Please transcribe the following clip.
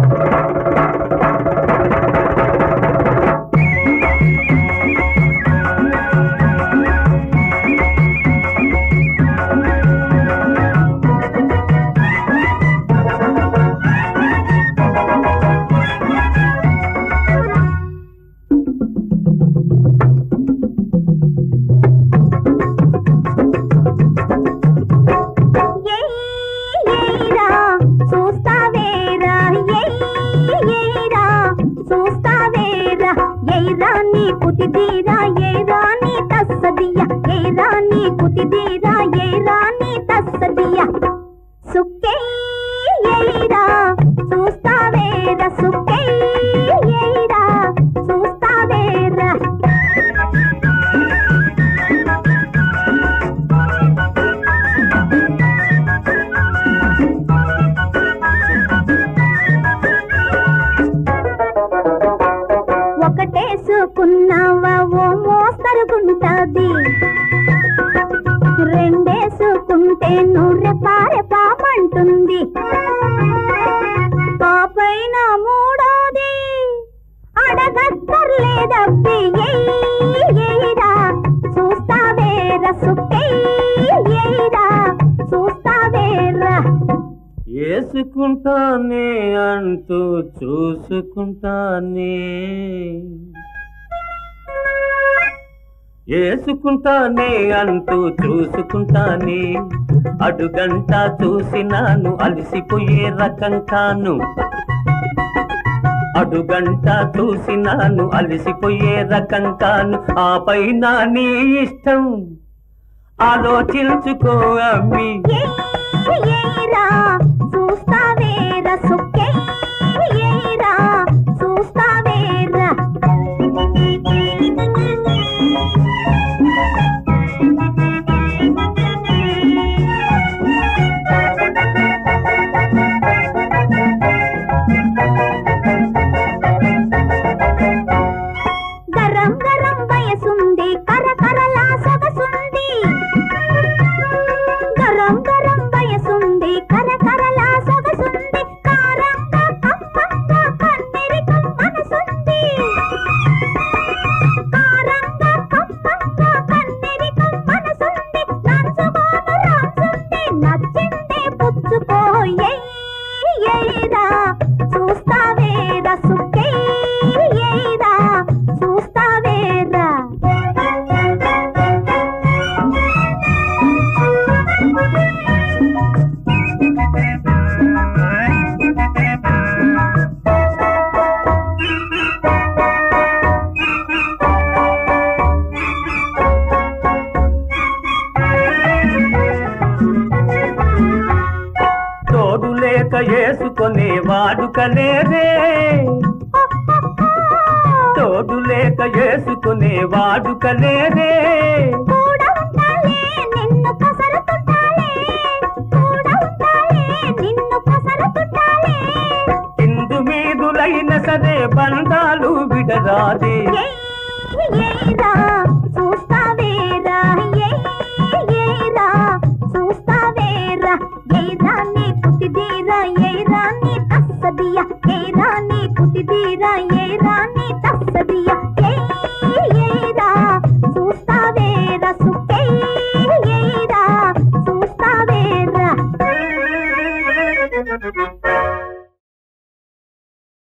ఏయ్యేరా చూస్తావేరా ఏయ్యేరా చూస్తావేరా ఏరా నీ కుతిదీరా ఏరా నీ తస్సదియ ఏరా నీ కుతిదీరా ఏరా నీ తస్సదియ సుక్కే ఏరా చూస్తావేరా సుక్కే ఏరా చూస్తావేరా ఒకటేసుకున్నావా ఓ మోస్తరుగుంటది రెండేసుకుంటే నూరె పారె పాపంటుంది పాపైన మూడోది అడగక్కర్లేదబ్బి ఏయ్యేరా చూస్తావేరా సుక్కేయ్యేరా చూస్తావేరా వేసుకుంటానే అంటూ చూసుకుంటానే వేసుకుంటానే అంటూ చూసుకుంటానే అడుగంట చూసినాను అలసిపోయే రకం కాను అడుగంట చూసినాను అలసిపోయే రకం కాను ఆ పైన నీ ఇష్టం ఆలోచించుకో అమ్మి ఏయ్యేరా చూస్తావేరా సుక్కేయ్యేరా చూస్తావేరా గరం గరం వయసుంది కరకరలా సొగసుంది గరం గరం వయసుంది కరకరలా సొగసుంది కారంగా కమ్మంగా కన్నెరికం మనసుంది కారంగా కమ్మంగా కన్నెరికం మనసుంది నంచుకోను రాసుంది నచ్చింది పుచ్చుకో ఏయ్యేరా చూస్తావేరా సుక్కేయ్యేరా చూస్తావేరా తోడు లేక వేసుకునే వాడుకలేదే తోడు లేక వేసుకునే వాడుకలేదే కూడా ఉండాలే నిన్ను కసరతుండాలే కూడా ఉండాలే నిన్ను కసరతుండాలే ఇందు మీదులైన సరే బంధాలు విడరాదే ఏయ్యేరా చూస్తావేరా ఏయ్యేరా చూస్తావేరా ఏరా నీ కుతిదీరా ఏరా నీ తస్సదియ ఏరా నీ కుతిదీరా ఏరా నీ తస్సదియ ఏయ్యేరా చూస్తావేరా సుక్కేయ్యేరా చూస్తావేరా